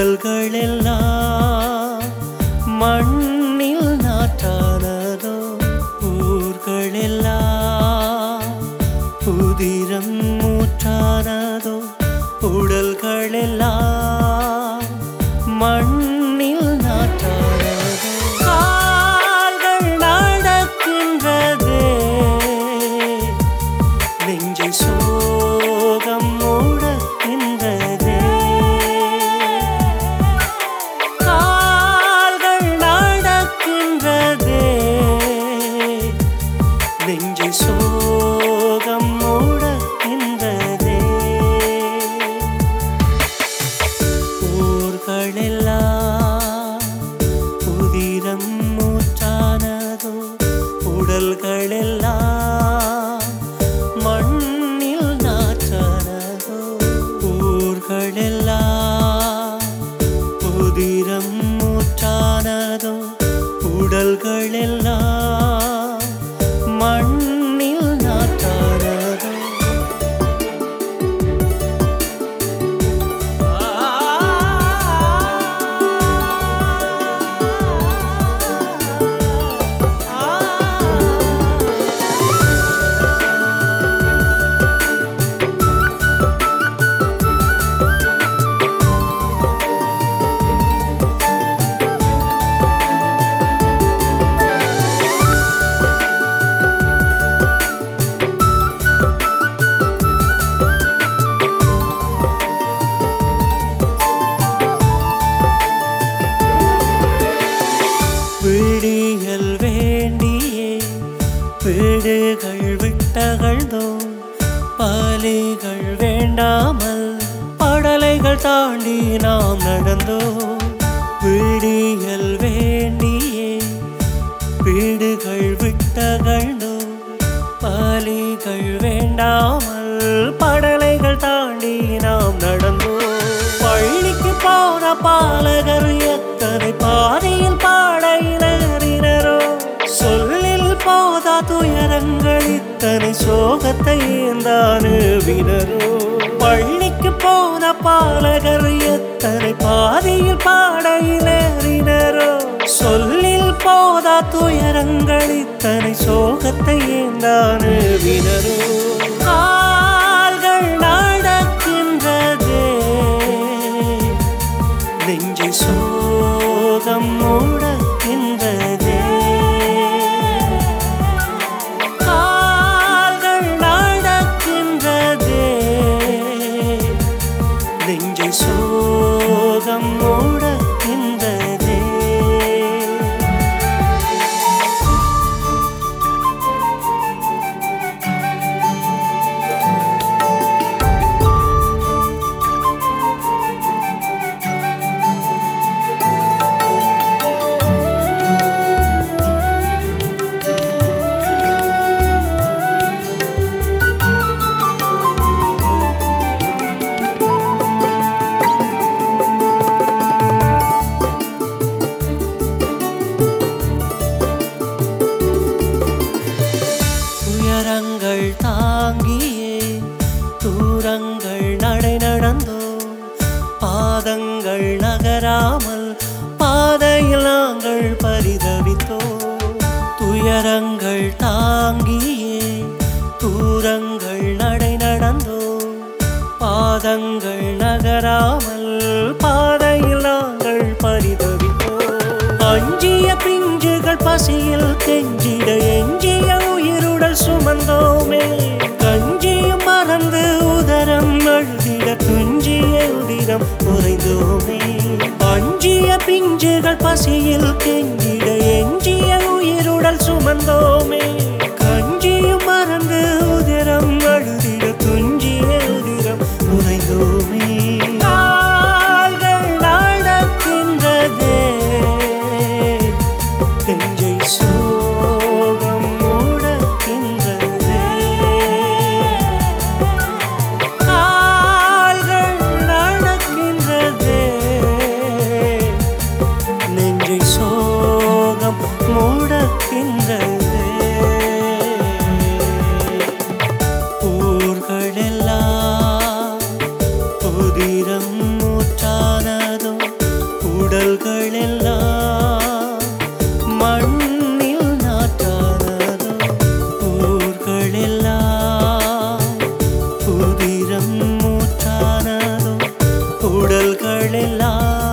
உடல்கள் எல்லாம் மண்ணில் நாற்றானதோ ஊர்கள் எல்லாம் புதிரம் மூற்றானதோ உடல்கள் எல்லாம் மண்ணில் நாற்றானதோ கால்கள் நடக்கின்றதே நெஞ்சை சோகம் மூடக்கின்றதே கால்கள் நடக்கின்றதே நெஞ்சை சோகம் மூடக்கின்றதே ஊர்களெல்லாம் புதிரம் மூற்றானதோ உடல்களெல்லாம் மண்ணில் நாற்றானதோ ஊர்களெல்லாம் புதிரம் மூற்றானதோ உடல்களெல்லாம் மண்ணில் நாற்றானதோ விடியல் வேண்டியே வீடுகள் விட்டகழ்ந்தோ பாலிகள் வேண்டாமல் படலைகள் தாண்டி நாம் நடந்தோ விடியல் வேண்டியே வீடுகள் விட்டகழ்ந்தோ பாலிகள் வேண்டாமல் படலைகள் தாண்டி நாம் நடந்தோ பள்ளிக்கு போன பாலகர் எத்தனை பாதையில் பாடையினரினரோ சொல்லில் போதா துயரங்கள் இத்தனை சோகத்தை ஏந்தானுவினரோ பள்ளிக்கு போன பாலகர் எத்தனை பாதையில் பாடையினரினரோ சொல்லில் போதா துயரங்கள் இத்தனை சோகத்தை ஏந்தானுவினரோ கால்கள் நடக்கின்றதே நெஞ்சை சோகம் மூடக்கின்றதே கால்கள் நடக்கின்றதே நெஞ்சை சோகம் மூடக்கின்றதே துயரங்கள் தாங்கியே தூரங்கள் நடை நடந்தோ பாதங்கள் நகராமல் பாதையில் நாங்கள் பரிதவித்தோ துயரங்கள் தாங்கியே தூரங்கள் நடை நடந்தோ பாதங்கள் நகராமல் பாதையில் நாங்கள் பரிதவித்தோ அஞ்சிய பிஞ்சுகள் பசியில் கெஞ்சிட எஞ்சிய உயிருடல் சுமந்தோமே கஞ்சியும் மறந்து உதரம் அழுதிட துஞ்சிய உதிரம் உறைந்தோமே அஞ்சிய பிஞ்சுகள் பசியில் கெஞ்சிட எஞ்சிய உயிருடல் சுமந்தோமே கஞ்சியும் மறந்து உதிரம் அழுதிட துஞ்சிய உதிரம் உறைந்தோமே கால்கள் நடக்கின்றதே நெஞ்சை சோகம் மூடக்கின்றதே கால்கள் நடக்கின்றதே நெஞ்சை சோகம் மூடக்கின்றதே உயிரம் மூச்சானதோ உடல்களெல்லாம்